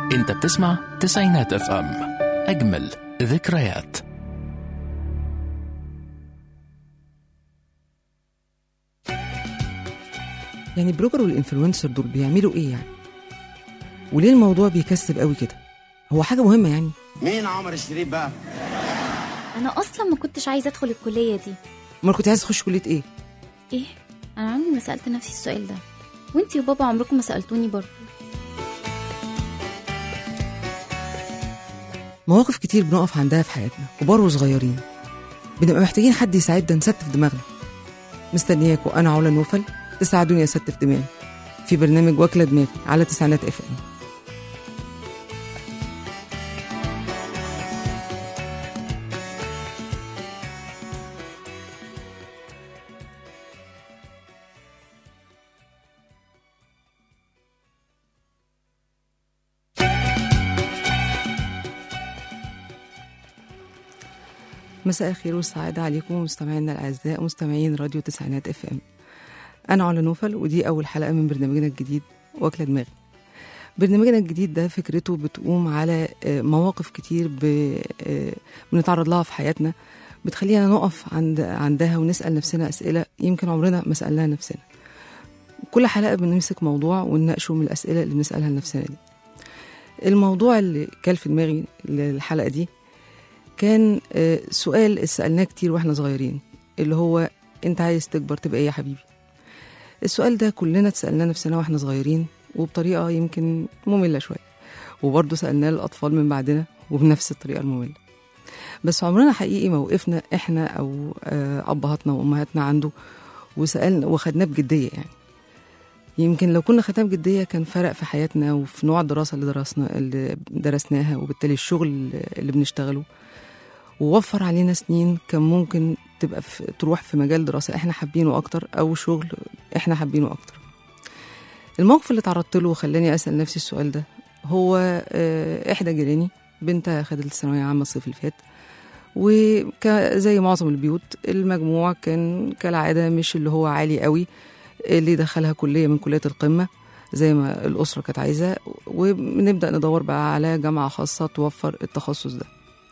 انت بتسمع تسعينات اف ام اجمل ذكريات يعني البلوجر والانفلونسر دول بيعملوا ايه يعني وليه الموضوع بيكسب قوي كده هو حاجه مهمه يعني مين عمر الشريف بقى؟ انا اصلا ما كنتش عايزه ادخل الكليه دي امال كنت عايز تخش كليه ايه ايه انا عمري ما سالت نفسي السؤال ده وانتي وبابا عمركم ما سالتوني برضه مواقف كتير بنقف عندها في حياتنا كبار وصغيرين بنبقى محتاجين حد يساعدنا نستف دماغنا مستنياكوا انا علا نوفل تساعدوني استف دماغي في برنامج واكله دماغي على تسعينات اف ام مساء الخير والسعادة عليكم مستمعينا الأعزاء مستمعين راديو تسعينات اف ام أنا علا نوفل ودي أول حلقة من برنامجنا الجديد واكلة دماغي برنامجنا الجديد ده فكرته بتقوم على آه، مواقف كتير ب- آه، بنتعرض لها في حياتنا بتخلينا نقف عند عندها ونسأل نفسنا أسئلة يمكن عمرنا ما سألناها نفسنا كل حلقة بنمسك موضوع ونناقشه من الأسئلة اللي بنسألها لنفسنا دي الموضوع اللي كان في دماغي للحلقة دي كان آه، سؤال سألناه كتير واحنا صغيرين اللي هو انت عايز تكبر تبقى ايه يا حبيبي السؤال ده كلنا اتسألناه نفسنا واحنا صغيرين وبطريقة يمكن مملة شوية وبرضه سألناه الأطفال من بعدنا وبنفس الطريقة المملة بس عمرنا حقيقي ما وقفنا احنا أو آه، أبهاتنا وأمهاتنا عنده وسألنا وخدناه بجدية يعني يمكن لو كنا خدناه بجدية كان فرق في حياتنا وفي نوع الدراسة اللي درسنا اللي درسناها وبالتالي الشغل اللي بنشتغله ووفر علينا سنين كان ممكن تبقى في تروح في مجال دراسة احنا حابينه أكتر أو شغل احنا حابينه أكتر الموقف اللي تعرضت له وخلاني أسأل نفسي السؤال ده هو آه، إحدى جيراني بنتها خدت الثانوية عامة الصيف اللي فات وزي معظم البيوت المجموع كان كالعادة مش اللي هو عالي قوي اللي دخلها كلية من كليات القمة زي ما الأسرة كانت عايزة وبنبدأ ندور بقى على جامعة خاصة توفر التخصص ده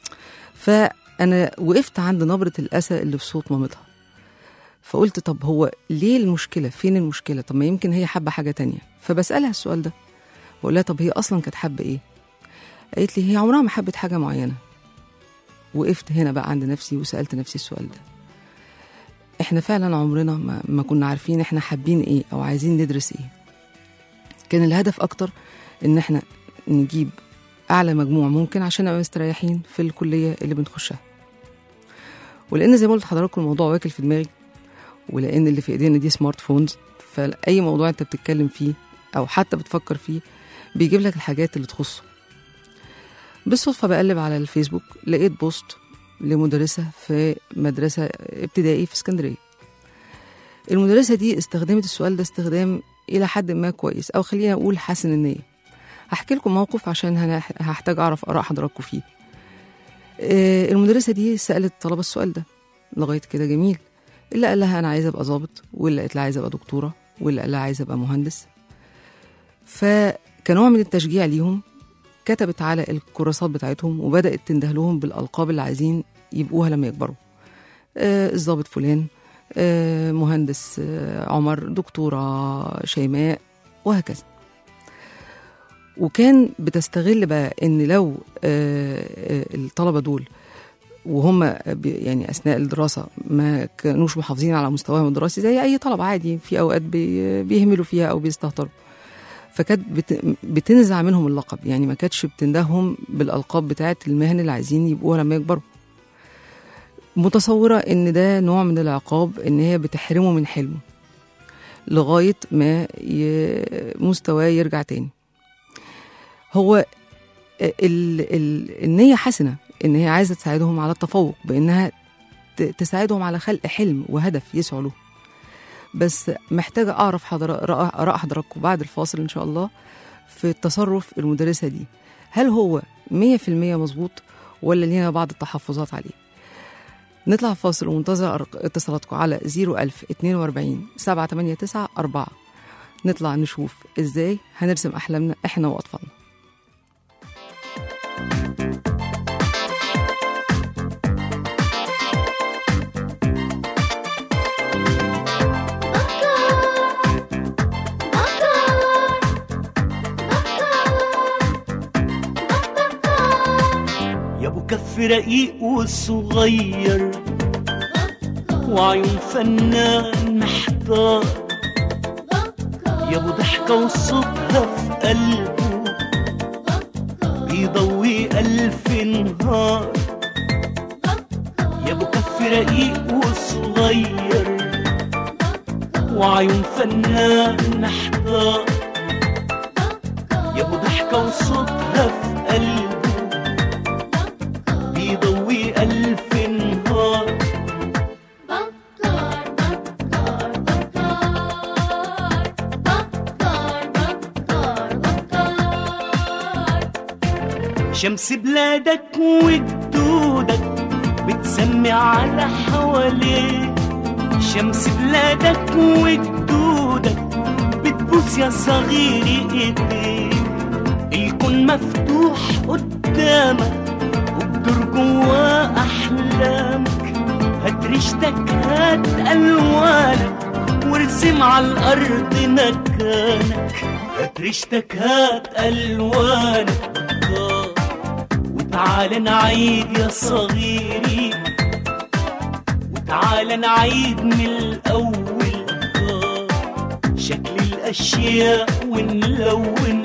فانا وقفت عند نبره الاسى اللي في صوت مامتها فقلت طب هو ليه المشكله فين المشكله طب ما يمكن هي حابه حاجه تانية فبسالها السؤال ده بقول لها طب هي اصلا كانت حابه ايه قالت لي هي عمرها ما حبت حاجه معينه وقفت هنا بقى عند نفسي وسالت نفسي السؤال ده احنا فعلا عمرنا ما, ما كنا عارفين احنا حابين ايه او عايزين ندرس ايه كان الهدف اكتر ان احنا نجيب اعلى مجموع ممكن عشان نبقى مستريحين في الكليه اللي بنخشها ولان زي ما قلت لحضراتكم الموضوع واكل في دماغي ولان اللي في ايدينا دي سمارت فونز فاي موضوع انت بتتكلم فيه او حتى بتفكر فيه بيجيب لك الحاجات اللي تخصه بالصدفه بقلب على الفيسبوك لقيت بوست لمدرسه في مدرسه ابتدائي في اسكندريه المدرسه دي استخدمت السؤال ده استخدام الى حد ما كويس او خلينا اقول حسن النيه هحكي لكم موقف عشان هنا هحتاج اعرف اراء حضراتكم فيه آه، المدرسه دي سالت الطلبه السؤال ده لغايه كده جميل اللي قال لها انا عايزه ابقى ظابط واللي قالت لها عايزه ابقى دكتوره واللي قال لها عايزه ابقى مهندس فكنوع من التشجيع ليهم كتبت على الكراسات بتاعتهم وبدات تنده لهم بالالقاب اللي عايزين يبقوها لما يكبروا آه، الظابط فلان آه، مهندس آه، عمر دكتوره شيماء وهكذا وكان بتستغل بقى ان لو آه، آه، الطلبه دول وهم بي- يعني اثناء الدراسه ما كانوش محافظين على مستواهم الدراسي زي اي طلبه عادي في اوقات بي- بيهملوا فيها او بيستهتروا فكانت بت- بتنزع منهم اللقب يعني ما كانتش بتندههم بالالقاب بتاعه المهن اللي عايزين يبقوها لما يكبروا متصوره ان ده نوع من العقاب ان هي بتحرمه من حلمه لغايه ما ي- مستواه يرجع تاني هو ال ال النية حسنة إن هي عايزة تساعدهم على التفوق بإنها ت- تساعدهم على خلق حلم وهدف يسعوا له بس محتاجة أعرف حضر آراء آراء حضراتكم بعد الفاصل إن شاء الله في تصرف المدرسة دي هل هو 100% مظبوط ولا لينا بعض التحفظات عليه نطلع فاصل ومنتظر أرق- اتصالاتكم على 01000 42 789 4 نطلع نشوف ازاي هنرسم احلامنا احنا واطفالنا وكف رقيق وصغير وعيون فنان محتار يا ابو ضحكة وصوتها في قلبه بيضوي ألف نهار يا ابو كف رقيق وصغير وعيون فنان محتار يا ابو ضحكة وصوتها في قلبه بيضوي ألف نهار شمس بلادك وجدودك بتسمي على حواليك شمس بلادك وجدودك بتبوس يا صغيري ايديك الكون مفتوح قدامك وبدور جوا احلامك هات ريشتك هات الوانك وارسم على الارض مكانك هات ريشتك هات الوانك آه. وتعال نعيد يا صغيري وتعال نعيد من الأول آه. شكل الأشياء ونلون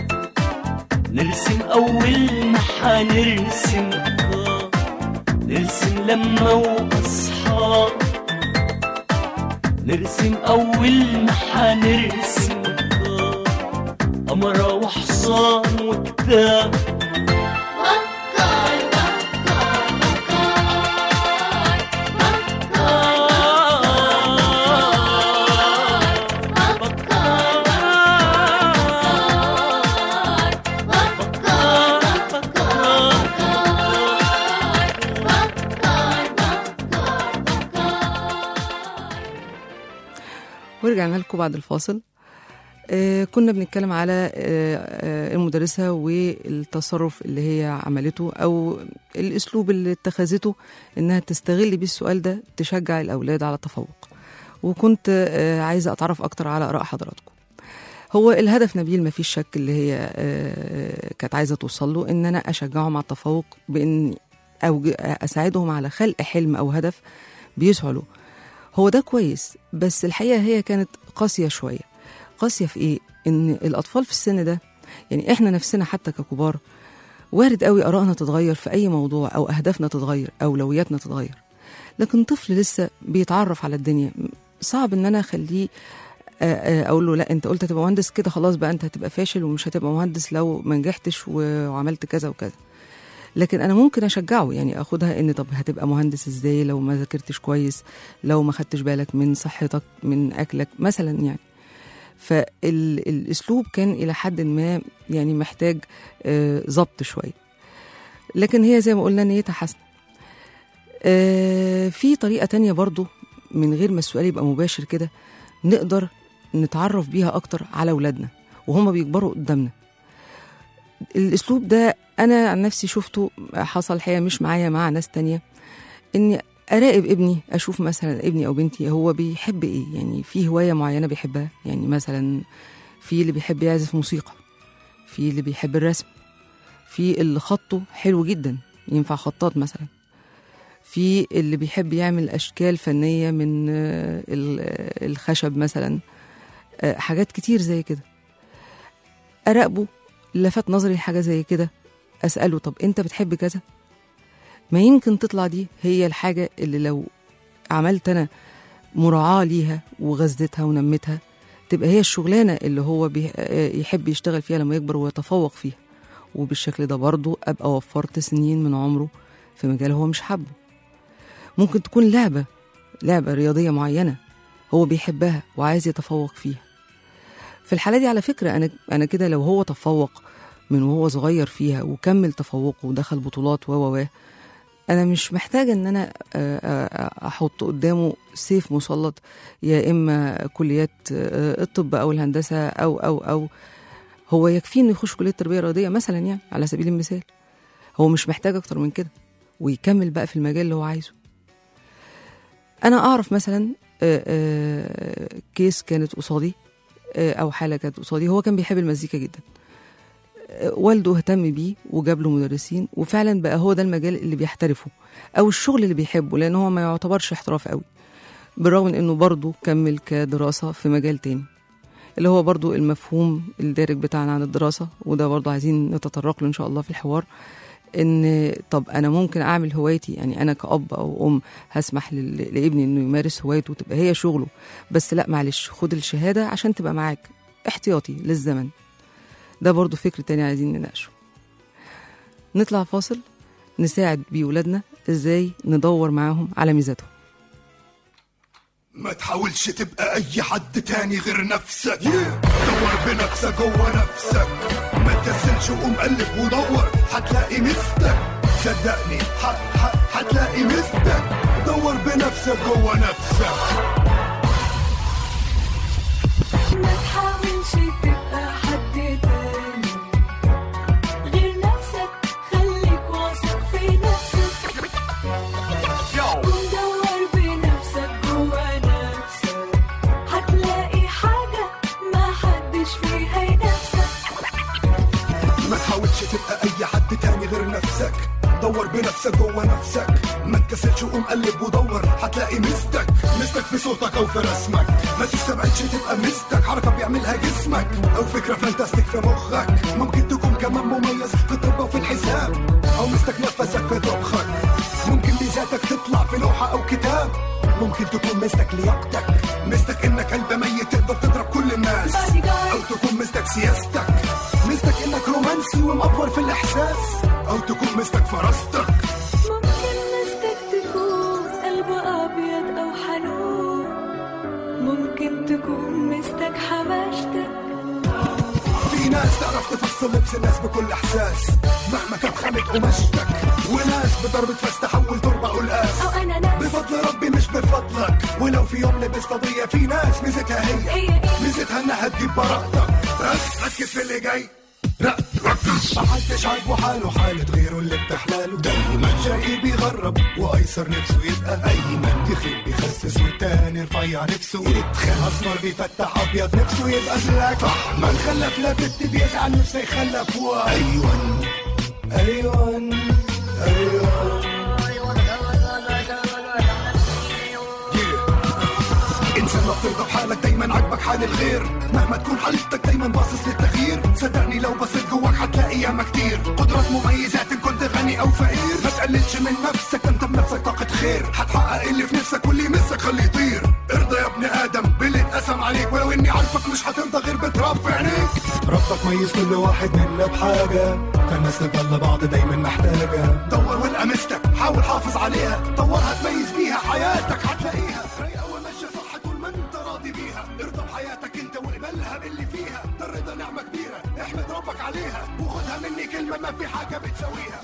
نرسم أول ما حنرسم آه. نرسم لما وأصحاب نرسم أول ما حنرسم آه. قمرة وحصان وكتاب ورجعنا لكم بعد الفاصل آه كنا بنتكلم على آه آه المدرسة والتصرف اللي هي عملته أو الأسلوب اللي اتخذته إنها تستغل بيه السؤال ده تشجع الأولاد على التفوق وكنت آه عايزة أتعرف أكتر على آراء حضراتكم هو الهدف نبيل ما فيش شك اللي هي آه كانت عايزة توصل له إن أنا أشجعهم على التفوق بإن أو أساعدهم على خلق حلم أو هدف بيسعوا له هو ده كويس بس الحقيقة هي كانت قاسية شوية قاسية في إيه؟ إن الأطفال في السن ده يعني إحنا نفسنا حتى ككبار وارد قوي آرائنا تتغير في أي موضوع أو أهدافنا تتغير أولوياتنا تتغير لكن طفل لسه بيتعرف على الدنيا صعب إن أنا أخليه آه، آه، اقول له لا انت قلت هتبقى مهندس كده خلاص بقى انت هتبقى فاشل ومش هتبقى مهندس لو ما نجحتش و- وعملت كذا وكذا لكن انا ممكن اشجعه يعني اخدها ان طب هتبقى مهندس ازاي لو ما ذاكرتش كويس لو ما خدتش بالك من صحتك من اكلك مثلا يعني فالاسلوب كان الى حد ما يعني محتاج آه، ضبط شويه لكن هي زي ما قلنا نيتها حسنه آه، في طريقه تانية برضو من غير ما السؤال يبقى مباشر كده نقدر نتعرف بيها اكتر على اولادنا وهم بيكبروا قدامنا الاسلوب ده انا عن نفسي شفته حصل الحقيقه مش معايا مع ناس تانية اني اراقب ابني اشوف مثلا ابني او بنتي هو بيحب ايه يعني في هوايه معينه بيحبها يعني مثلا في اللي بيحب يعزف موسيقى في اللي بيحب الرسم في اللي خطه حلو جدا ينفع خطاط مثلا في اللي بيحب يعمل اشكال فنيه من آه، ال- آه، الخشب مثلا آه، حاجات كتير زي كده اراقبه لفت نظري حاجه زي كده اساله طب انت بتحب كذا ما يمكن تطلع دي هي الحاجه اللي لو عملت انا مراعاه ليها وغذيتها ونمتها تبقى هي الشغلانه اللي هو بي- آه، يحب يشتغل فيها لما يكبر ويتفوق فيها وبالشكل ده برضه ابقى وفرت سنين من عمره في مجال هو مش حابه ممكن تكون لعبه لعبه رياضيه معينه هو بيحبها وعايز يتفوق فيها في الحاله دي على فكره انا انا كده لو هو تفوق من وهو صغير فيها وكمل تفوقه ودخل بطولات و و و انا مش محتاجه ان انا آه، آه، احط قدامه سيف مسلط يا اما كليات آه، الطب او الهندسه او او او هو يكفيه انه يخش كليه تربيه رياضيه مثلا يعني على سبيل المثال هو مش محتاج اكتر من كده ويكمل بقى في المجال اللي هو عايزه انا اعرف مثلا آه، آه، كيس كانت قصادي آه، او حاله كانت قصادي هو كان بيحب المزيكا جدا آه، والده اهتم بيه وجاب له مدرسين وفعلا بقى هو ده المجال اللي بيحترفه او الشغل اللي بيحبه لان هو ما يعتبرش احتراف قوي بالرغم من انه برضه كمل كدراسه في مجال تاني اللي هو برضو المفهوم الدارج بتاعنا عن الدراسة وده برضو عايزين نتطرق له إن شاء الله في الحوار إن طب أنا ممكن أعمل هوايتي يعني أنا كأب أو أم هسمح لل- لابني إنه يمارس هوايته وتبقى هي شغله بس لا معلش خد الشهادة عشان تبقى معاك احتياطي للزمن ده برضو فكر تاني عايزين نناقشه نطلع فاصل نساعد بيه ولادنا ازاي ندور معاهم على ميزاتهم ما تحاولش تبقى اي حد تاني غير نفسك دور بنفسك جوه نفسك ما تكسلش وقوم قلب ودور هتلاقي مستك صدقني ح- ح- هتلاقي مستك دور بنفسك جوه نفسك ما تحاولش تبقى حد تاني غير نفسك خليك واثق في نفسك ودور بنفسك جوا نفسك هتلاقي حاجة ما حدش فيها ينافسك ما تحاولش تبقى اي حد تاني غير نفسك دور بنفسك جوه نفسك ما تكسلش وقوم قلب ودور هتلاقي مستك مستك في صوتك او في رسمك ما تستبعدش تبقى مستك حركه بيعملها جسمك او فكره فانتاستيك في مخك ممكن تكون كمان مميز في الطب وفي الحساب او مستك نفسك في طبخك ممكن ميزاتك تطلع في لوحه او كتاب ممكن تكون مستك لياقتك مستك انك قلب ميت تقدر تضرب كل الناس او تكون مستك سياستك مستك انك رومانسي ومأفور في الاحساس او تكون مستك فراستك ممكن مستك تكون قلب أبيض أو حنون ممكن تكون مستك حماشتك في ناس تعرف تفصل لبس الناس بكل احساس مهما كانت خامة قماشتك وناس بضربة فاس تحول تربة قلقاس أو أنا ناس بفضل ربي مش بفضلك ولو في يوم لبست قضية في ناس ميزتها هي هي إيه ميزتها انها تجيب براءتك بس ركز في اللي جاي لا ركز محدش عاجبه حاله حالة غيره اللي بتحلاله دايما شقي بيغرب وايسر نفسه يبقى ايمن تخيب بيخسس والتاني رفيع نفسه يتخن اسمر بيفتح ابيض نفسه يبقى بلاك ما نخلف لا بنت بيزعل نفسه يخلف ايوان ايوان ايوان انسان ما بترضى بحالك دايما عاجبك حال الغير مهما تكون حالتك دايما باصص للتغيير صدقني لو بصيت جواك هتلاقي ياما كتير قدرات مميزات ان كنت غني او فقير ما تقللش من نفسك ده انت بنفسك طاقة خير هتحقق اللي في نفسك واللي يمسك خليه يطير ارضى يا ابن ادم باللي اتقسم عليك ولو اني عارفك مش هترضى غير بتراب في عينيك ربك ميز كل واحد منا بحاجة فالناس تضل بعض دايما محتاجة دور والقى مستك حاول حافظ عليها دورها تميز بيها حياتك هتلاقيها رايقة وماشية صح طول ما انت راضي بيها ارضى بحياتك انت واقبلها باللي فيها ده الرضا نعمة كبيرة احمد ربك عليها وخدها مني كلمة ما في حاجة بتساويها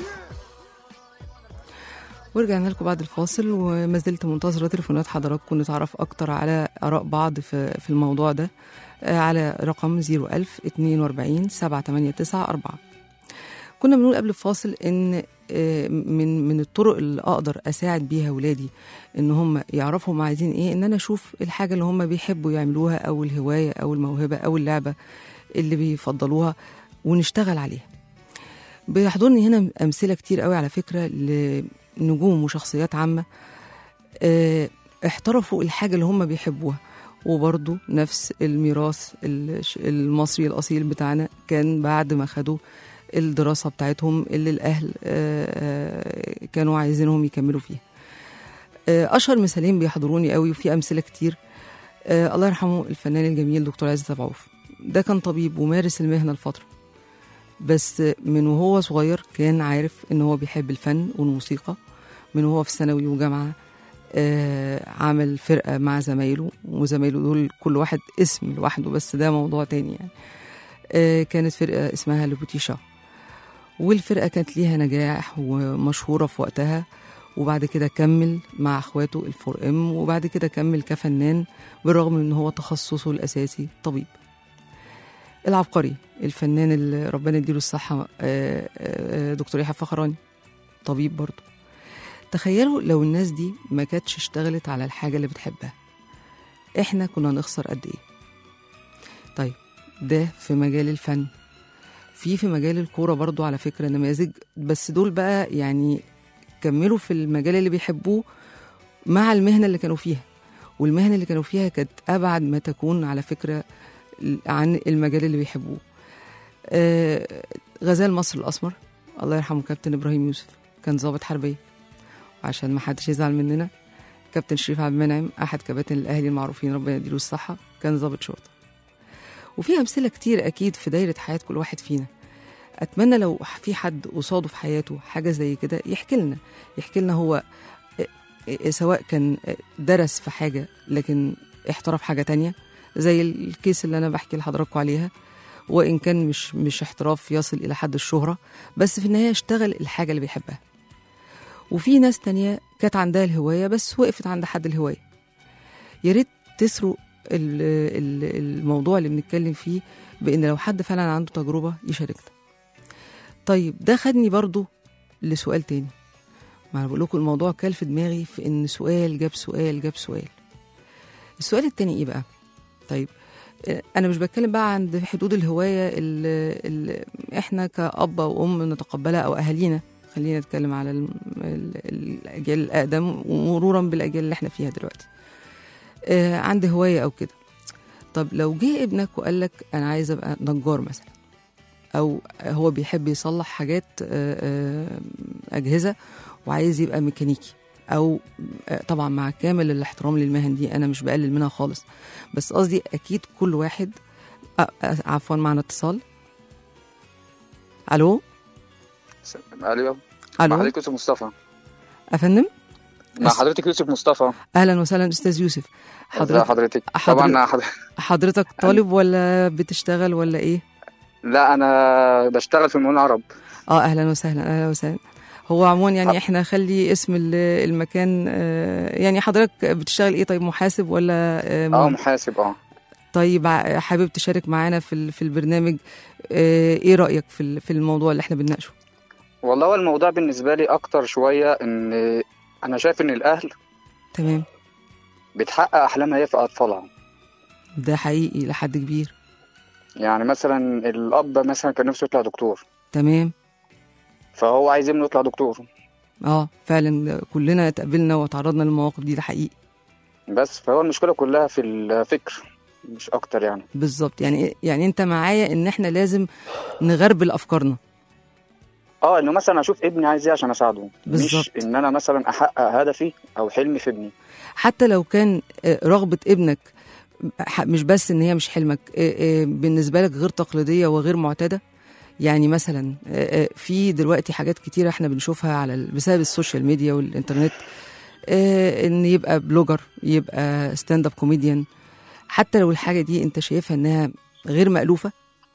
ورجعنا لكم بعد الفاصل وما زلت منتظرة تليفونات حضراتكم نتعرف أكتر على آراء بعض في, في الموضوع ده آه، على رقم 01000 42 789 كنا بنقول قبل الفاصل إن آه، من من الطرق اللي أقدر أساعد بيها ولادي إن هم يعرفوا هم عايزين إيه إن أنا أشوف الحاجة اللي هم بيحبوا يعملوها أو الهواية أو الموهبة أو اللعبة اللي بيفضلوها ونشتغل عليها بيحضرني هنا أمثلة كتير قوي على فكرة لنجوم وشخصيات عامة آه، احترفوا الحاجة اللي هم بيحبوها وبرضه نفس الميراث الش- المصري الأصيل بتاعنا كان بعد ما خدوا الدراسة بتاعتهم اللي الأهل آه، آه، كانوا عايزينهم يكملوا فيها آه، أشهر مثالين بيحضروني قوي وفي أمثلة كتير آه، الله يرحمه الفنان الجميل دكتور عزت أبو عوف ده كان طبيب ومارس المهنة لفترة بس من وهو صغير كان عارف ان هو بيحب الفن والموسيقى من وهو في ثانوي وجامعه آه عمل فرقه مع زمايله وزمايله دول كل واحد اسم لوحده بس ده موضوع تاني يعني آه كانت فرقه اسمها لبوتيشا والفرقه كانت ليها نجاح ومشهوره في وقتها وبعد كده كمل مع اخواته الفور ام وبعد كده كمل كفنان بالرغم من ان هو تخصصه الاساسي طبيب العبقري الفنان اللي ربنا يديله الصحة آه، آه، دكتور يحيى فخراني طبيب برضه تخيلوا لو الناس دي ما كانتش اشتغلت على الحاجة اللي بتحبها احنا كنا نخسر قد ايه طيب ده في مجال الفن في في مجال الكوره برضو على فكره نماذج بس دول بقى يعني كملوا في المجال اللي بيحبوه مع المهنه اللي كانوا فيها والمهنه اللي كانوا فيها كانت ابعد ما تكون على فكره عن المجال اللي بيحبوه آه، غزال مصر الاسمر الله يرحمه كابتن ابراهيم يوسف كان ضابط حربيه عشان ما حدش يزعل مننا كابتن شريف عبد المنعم احد كباتن الاهلي المعروفين ربنا يديله الصحه كان ضابط شرطه وفي امثله كتير اكيد في دايره حياه كل واحد فينا اتمنى لو في حد قصاده في حياته حاجه زي كده يحكي لنا يحكي لنا هو آه، آه، سواء كان آه، درس في حاجه لكن احترف حاجه تانية زي الكيس اللي انا بحكي لحضراتكم عليها وان كان مش مش احتراف يصل الى حد الشهره بس في النهايه اشتغل الحاجه اللي بيحبها وفي ناس تانية كانت عندها الهوايه بس وقفت عند حد الهوايه يا ريت تسرق ال- ال- الموضوع اللي بنتكلم فيه بان لو حد فعلا عنده تجربه يشاركنا طيب ده خدني برضو لسؤال تاني ما انا بقول لكم الموضوع كال في دماغي في ان سؤال جاب سؤال جاب سؤال السؤال التاني ايه بقى طيب انا مش بتكلم بقى عند حدود الهوايه اللي احنا كاب او ام نتقبلها او اهالينا خلينا نتكلم على ال- ال- الاجيال الاقدم ومرورا بالاجيال اللي احنا فيها دلوقتي آه، عندي هوايه او كده طب لو جه ابنك وقال لك انا عايز ابقى نجار مثلا او هو بيحب يصلح حاجات آه، آه، اجهزه وعايز يبقى ميكانيكي او آه، طبعا مع كامل الاحترام للمهن دي انا مش بقلل منها خالص بس قصدي اكيد كل واحد آه، آه، عفوا معنا اتصال الو الو مع الو حضرتك يوسف مصطفى افندم مع أس- حضرتك يوسف مصطفى اهلا وسهلا استاذ يوسف ازي حضرتك حضرتك حضرتك- طبعا حضرتك حضرتك طالب ولا بتشتغل ولا ايه لا انا بشتغل في المول العرب اه اهلا وسهلا اهلا وسهلا هو عموما يعني حب- احنا خلي اسم ال- المكان آه، يعني حضرتك بتشتغل ايه طيب محاسب ولا آه، اه مهندس؟ محاسب اه طيب ع- حابب تشارك معانا في ال- في البرنامج آه، ايه رايك في ال- في الموضوع اللي احنا بنناقشه والله هو الموضوع بالنسبه لي اكتر شويه ان انا شايف ان الاهل تمام بتحقق احلامها هي في اطفالها ده حقيقي لحد كبير يعني مثلا الاب مثلا كان نفسه يطلع دكتور تمام فهو عايز ابنه يطلع دكتور اه فعلا كلنا اتقابلنا وتعرضنا للمواقف دي ده حقيقي بس فهو المشكله كلها في الفكر مش اكتر يعني بالظبط يعني يعني انت معايا ان احنا لازم نغربل افكارنا اه انه مثلا اشوف ابني عايز ايه عشان اساعده بالظبط. مش ان انا مثلا احقق هدفي او حلمي في ابني حتى لو كان آه، رغبة ابنك ح- مش بس ان هي مش حلمك آه، آه، بالنسبة لك غير تقليدية وغير معتادة يعني مثلا آه، آه، في دلوقتي حاجات كتيرة احنا بنشوفها على ال- بسبب السوشيال ميديا والانترنت آه، ان يبقى بلوجر يبقى ستاند اب كوميديان حتى لو الحاجة دي انت شايفها انها غير مألوفة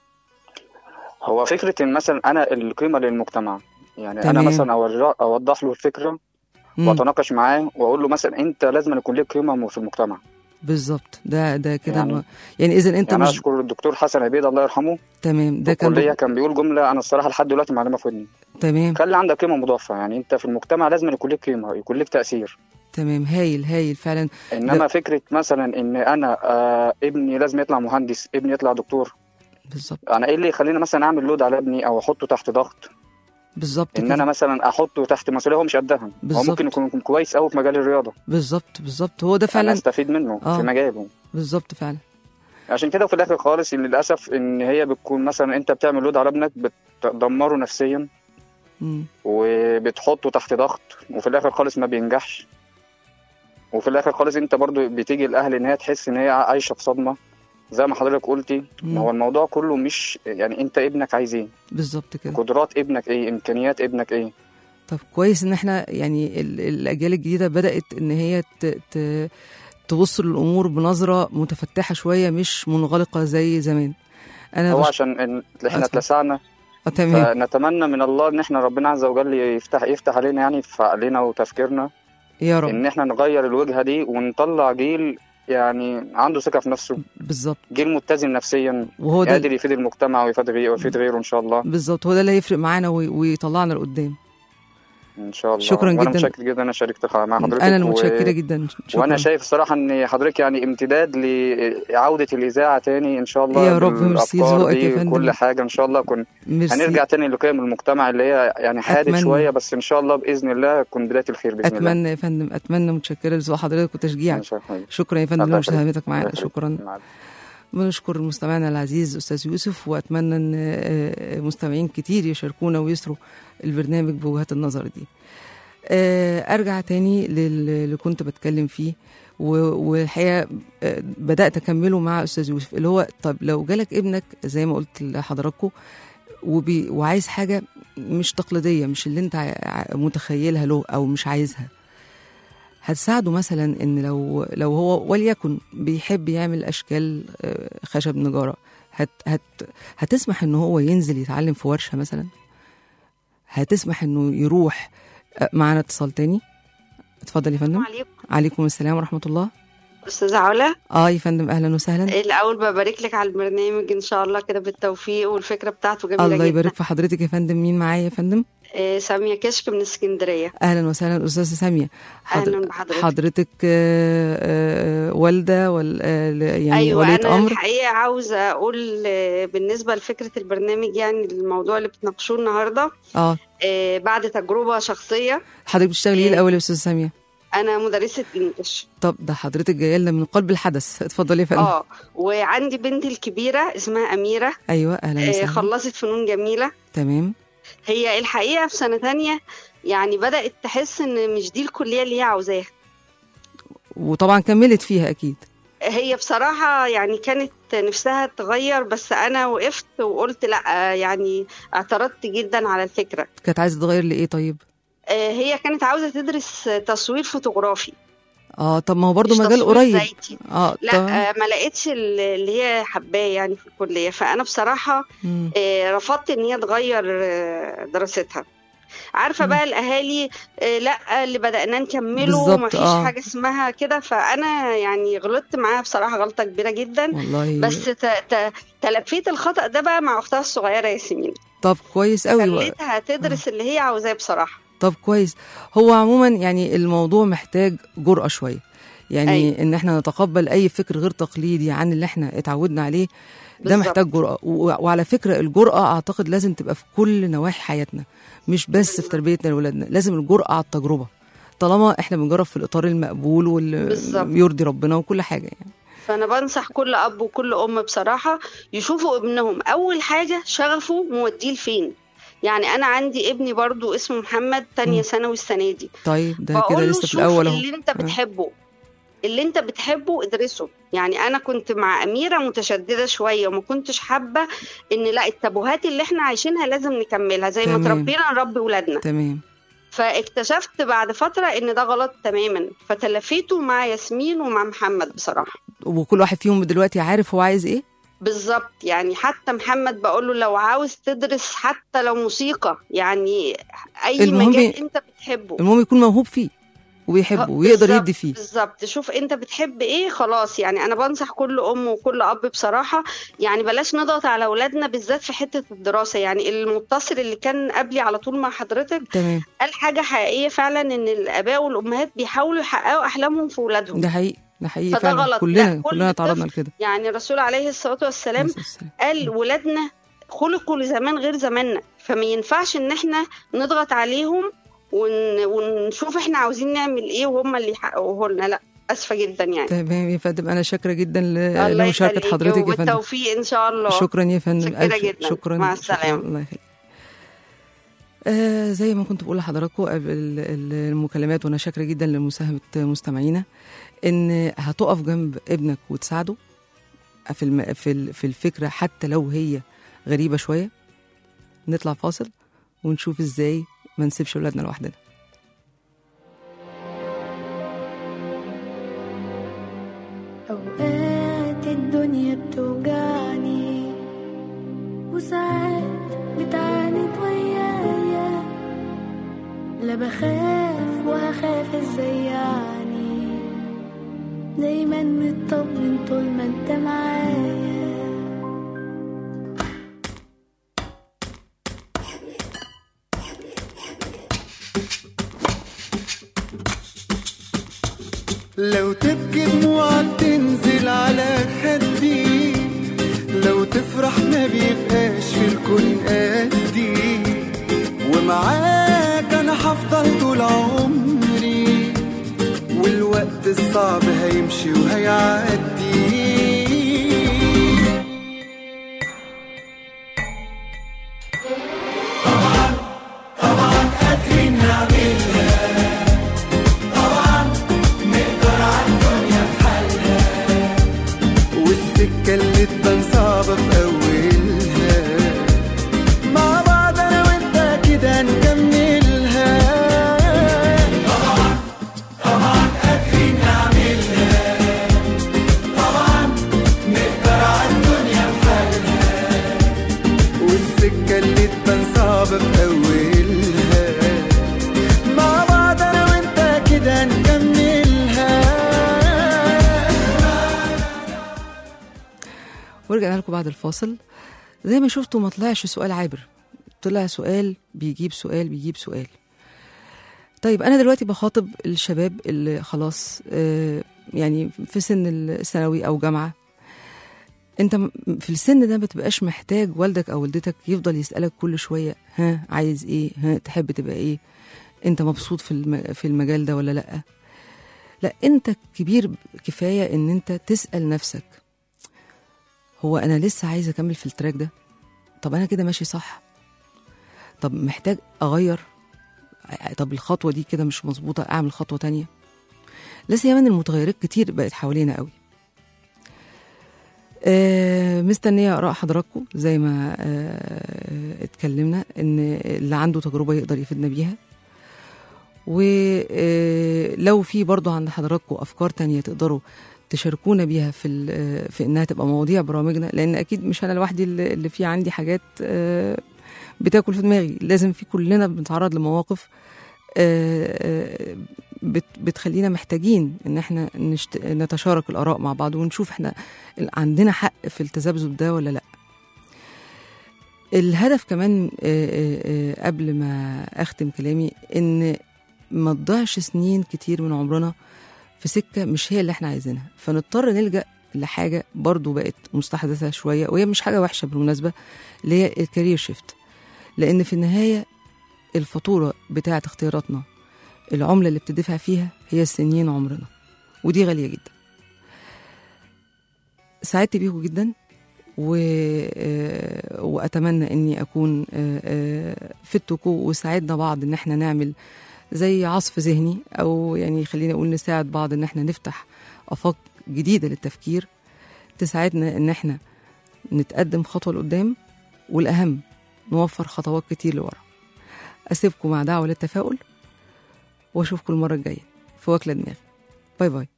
هو فكرة إن مثلا أنا القيمة للمجتمع يعني تمام. أنا مثلا أورا- أوضح له الفكرة مم، وأتناقش معاه وأقول له مثلا أنت لازم يكون ليك قيمة في المجتمع بالظبط ده ده كده يعني- يعني, يعني اذا انت يعني أنا مش أشكر الدكتور حسن عبيد الله يرحمه تمام في ده كان الكلية كان بيقول جملة أنا الصراحة لحد دلوقتي معلمة في ودني تمام خلي عندك قيمة مضافة يعني أنت في المجتمع لازم يكون ليك قيمة يكون ليك تأثير تمام هايل هايل فعلا إنما فكرة مثلا إن أنا آه ابني لازم يطلع مهندس ابني يطلع دكتور بالظبط أنا إيه اللي يخليني مثلا أعمل لود على ابني أو أحطه تحت ضغط بالظبط إن كده. أنا مثلا أحطه تحت مسؤولية هو مش قدها هو بالظبط. ممكن يكون يكون كويس أوي في مجال الرياضة بالظبط بالظبط هو ده فعلا فعلا استفيد منه آه. في مجاله بالظبط فعلا عشان كده وفي الاخر خالص ان للاسف ان هي بتكون مثلا انت بتعمل لود على ابنك بتدمره نفسيا مم. وبتحطه تحت ضغط وفي الاخر خالص ما بينجحش وفي الاخر خالص انت برضو بتيجي الاهل ان هي تحس ان هي عايشه في صدمه زي ما حضرتك قلتي مم. ما هو الموضوع كله مش يعني انت ابنك عايز ايه بالظبط كده قدرات ابنك ايه امكانيات ابنك ايه طب كويس ان احنا يعني ال- الاجيال الجديده بدات ان هي ت... ت... تبص للامور بنظره متفتحه شويه مش منغلقه زي زمان انا هو بش... عشان إن احنا أتفضل. اتلسعنا آه تمام فنتمنى من الله ان احنا ربنا عز وجل يفتح يفتح علينا يعني في عقلنا وتفكيرنا يا رب ان احنا نغير الوجهه دي ونطلع جيل يعني عنده ثقه في نفسه بالظبط جيل متزن نفسيا وهو ده قادر يفيد المجتمع ويفيد غيره ويفيد غيره ان شاء الله بالظبط هو ده اللي هيفرق معانا وي... ويطلعنا لقدام ان شاء الله شكراً وانا جداً. متشكر جدا انا شاركت مع حضرتك انا و- المتشكره جدا شكرا وانا شايف صراحه ان حضرتك يعني امتداد لعوده الاذاعه تاني ان شاء الله يا رب، ميرسي بالأفكار ذوقك يا دي فندم. وكل حاجه ان شاء الله كن ميرسي. هنرجع تاني لقيم المجتمع اللي هي يعني حادث أتمنى. شويه بس ان شاء الله باذن الله تكون بدايه الخير باذن الله اتمنى يا فندم اتمنى متشكره لذوق حضرتك وتشجيعك إن شاء الله. شكرا يا فندم الله يخليك. لمشاهدتك معانا الله يخليك. شكرا مع بنشكر مستمعنا العزيز استاذ يوسف واتمنى ان آه، مستمعين كتير يشاركونا ويسروا البرنامج بوجهات النظر دي آه، ارجع تاني لل- اللي كنت بتكلم فيه و- والحقيقه آه، بدات اكمله مع استاذ يوسف اللي هو طب لو جالك ابنك زي ما قلت لحضراتكم وبي وعايز حاجه مش تقليديه مش اللي انت ع- ع- متخيلها له او مش عايزها هتساعده مثلا ان لو لو هو وليكن بيحب يعمل اشكال آه، خشب نجاره هت هت هتسمح ان هو ينزل يتعلم في ورشه مثلا هتسمح انه يروح آه، معانا اتصال تاني اتفضل يا فندم عليكم عليكم السلام ورحمه الله استاذه علا اه يا فندم اهلا وسهلا الاول ببارك لك على البرنامج ان شاء الله كده بالتوفيق والفكره بتاعته جميله الله جدا يبارك في حضرتك يا فندم مين معايا يا فندم آه، ساميه كشك من اسكندريه اهلا وسهلا استاذه ساميه أهلاً بحضرتك. حضرتك آه، آه، والده ولا آه، يعني ايوه وليه انا امر الحقيقه عاوزه اقول آه، بالنسبه لفكره البرنامج يعني الموضوع اللي بتناقشوه النهارده اه آه، بعد تجربه شخصيه حضرتك بتشتغلي ايه الاول يا استاذه ساميه انا مدرسه انجلش طب ده حضرتك جايه لنا من قلب الحدث اتفضلي يا فندم اه وعندي بنتي الكبيره اسمها اميره ايوه اهلا آه، وسهلا خلصت فنون جميله تمام هي الحقيقه في سنه تانية يعني بدات تحس ان مش دي الكليه اللي هي عاوزاها وطبعا كملت فيها اكيد هي بصراحة يعني كانت نفسها تغير بس أنا وقفت وقلت لأ يعني اعترضت جدا على الفكرة كانت عايزه تغير لايه طيب آه، هي كانت عاوزة تدرس تصوير فوتوغرافي اه طب ما هو برضه مش مجال تصوير قريب زيتي. اه لا طب آه، ما لقيتش ال- اللي هي حباه يعني في الكلية فأنا بصراحة مم. آه، رفضت إن هي تغير آه، دراستها عارفه مم. بقى الاهالي آه، لا اللي بدأنا نكمله بالظبط، ومفيش آه. حاجه اسمها كده فانا يعني غلطت معاها بصراحه غلطه كبيره جدا والله بس ت- ت- تلفيت الخطأ ده بقى مع اختها الصغيره ياسمين طب كويس قوي خليتها تدرس اللي هي عاوزاه بصراحه طب كويس هو عموما يعني الموضوع محتاج جرأة شوية يعني أيوة. ان احنا نتقبل اي فكر غير تقليدي عن اللي احنا اتعودنا عليه ده بالظبط. محتاج جرأة و- وعلى فكرة الجرأة اعتقد لازم تبقى في كل نواحي حياتنا مش بس في تربيتنا لاولادنا لازم الجرأة على التجربة طالما احنا بنجرب في الاطار المقبول واللي بالظبط. يرضي ربنا وكل حاجة يعني فانا بنصح كل اب وكل ام بصراحه يشوفوا ابنهم اول حاجه شغفه موديه لفين يعني انا عندي ابني برضو اسمه محمد تانية ثانوي السنه دي طيب ده كده بقول له لسه في شوف الاول اهو اللي انت بتحبه اللي انت بتحبه ادرسه يعني انا كنت مع اميره متشدده شويه وما كنتش حابه ان لا التابوهات اللي احنا عايشينها لازم نكملها زي ما تمام. تربينا نربي ولادنا تمام فاكتشفت بعد فتره ان ده غلط تماما فتلفيته مع ياسمين ومع محمد بصراحه وكل واحد فيهم دلوقتي عارف هو عايز ايه بالظبط يعني حتى محمد بقول له لو عاوز تدرس حتى لو موسيقى يعني اي المهم مجال ي- انت بتحبه المهم يكون موهوب فيه وبيحبه ويقدر بالظبط- يدي فيه بالظبط شوف انت بتحب ايه خلاص يعني انا بنصح كل ام وكل اب بصراحه يعني بلاش نضغط على اولادنا بالذات في حته الدراسه يعني المتصل اللي كان قبلي على طول مع حضرتك تمام قال حاجه حقيقيه فعلا ان الاباء والامهات بيحاولوا يحققوا احلامهم في اولادهم ده حقيقي ده حقيقي فده فعلا غلط. كلنا لا، كل كلنا تعرضنا طفل لكده يعني الرسول عليه الصلاه والسلام بس- بس- قال ولادنا خلقوا لزمان غير زماننا فما ينفعش ان احنا نضغط عليهم ون... ونشوف احنا عاوزين نعمل ايه وهم اللي يحققوه لنا لا اسفه جدا يعني تمام يا فندم انا شاكره جدا ل- الله لمشاركه يخليك حضرتك يا فندم والتوفيق ان شاء الله شكرا يا فندم متشكرة ألف جدا. شكرا مع شكراً. السلامة. الله يخليك آه زي ما كنت بقول لحضراتكم قبل ال- ال- المكالمات وانا شاكره جدا لمساهمه مستمعينا ان هتقف جنب ابنك وتساعده في الم... في ال- في الفكره حتى لو هي غريبه شويه نطلع فاصل ونشوف ازاي ما نسيبش اولادنا لوحدنا أوقات الدنيا بتوجعني وساعات بتعاند ويايا لا بخاف وهخاف ازاي يعني دايما مطمن طول ما انت معايا لو تبكي دموعك تنزل على خدي لو تفرح ما بيبقاش في الكون قدي ومعاك انا هفضل طول عمري والوقت الصعب هيمشي وهيعدي والسكة اللي تبان صعبة في أولها مع بعض أنا وأنت كده نكملها طبعا طبعا قادرين نعملها طبعا نقدر على الدنيا بحالها والسكة اللي تبان صعبة في أولها مع بعض أنا وأنت كده نكملها ورجعنا لكم بعد الفاصل زي ما شفتوا ما طلعش سؤال عابر طلع سؤال بيجيب سؤال بيجيب سؤال طيب انا دلوقتي بخاطب الشباب اللي خلاص آه، يعني في سن الثانوي او جامعه انت م- في السن ده ما تبقاش محتاج والدك او والدتك يفضل يسالك كل شويه ها عايز ايه ها تحب تبقى ايه انت مبسوط في الم- في المجال ده ولا لا لا انت كبير كفايه ان انت تسال نفسك هو انا لسه عايز اكمل في التراك ده طب انا كده ماشي صح طب محتاج اغير طب الخطوه دي كده مش مظبوطه اعمل خطوه تانية لا سيما ان المتغيرات كتير بقت حوالينا قوي آه مستنيه اراء حضراتكم زي ما آه اتكلمنا ان اللي عنده تجربه يقدر يفيدنا بيها ولو في برضه عند حضراتكم افكار تانية تقدروا تشاركونا بيها في ال- في انها تبقى مواضيع برامجنا لان اكيد مش انا لوحدي اللي اللي في عندي حاجات آه، بتاكل في دماغي لازم في كلنا بنتعرض لمواقف آه، آه، بت- بتخلينا محتاجين ان احنا نشت... نتشارك الاراء مع بعض ونشوف احنا عندنا حق في التذبذب ده ولا لا الهدف كمان آه، آه، آه، قبل ما اختم كلامي ان ما تضيعش سنين كتير من عمرنا في سكه مش هي اللي احنا عايزينها فنضطر نلجا لحاجه برضو بقت مستحدثه شويه وهي مش حاجه وحشه بالمناسبه اللي هي الكارير شيفت لان في النهايه الفاتوره بتاعه اختياراتنا العمله اللي بتدفع فيها هي سنين عمرنا ودي غاليه جدا سعدت بيكم جدا و... آه، واتمنى اني اكون آه، آه، فدتكم وساعدنا بعض ان احنا نعمل زي عصف ذهني او يعني خلينا نقول نساعد بعض ان احنا نفتح افاق جديده للتفكير تساعدنا ان احنا نتقدم خطوه لقدام والاهم نوفر خطوات كتير لورا اسيبكم مع دعوه للتفاؤل واشوفكم المره الجايه في واكله دماغي باي باي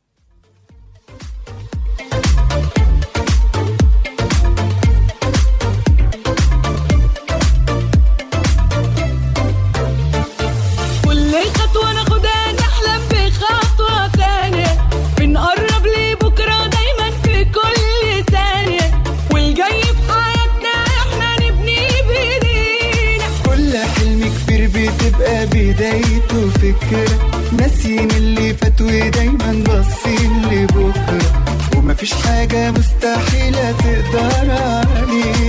كل خطوة ناخدها نحلم بخطوة تانية بنقرب لبكرة دايما في كل ثانية والجاي في حياتنا احنا نبني بايدينا كل حلم كبير بتبقى بدايته فكرة ناسيين اللي فات ودايما باصين لبكرة ومفيش حاجة مستحيلة تقدر علينا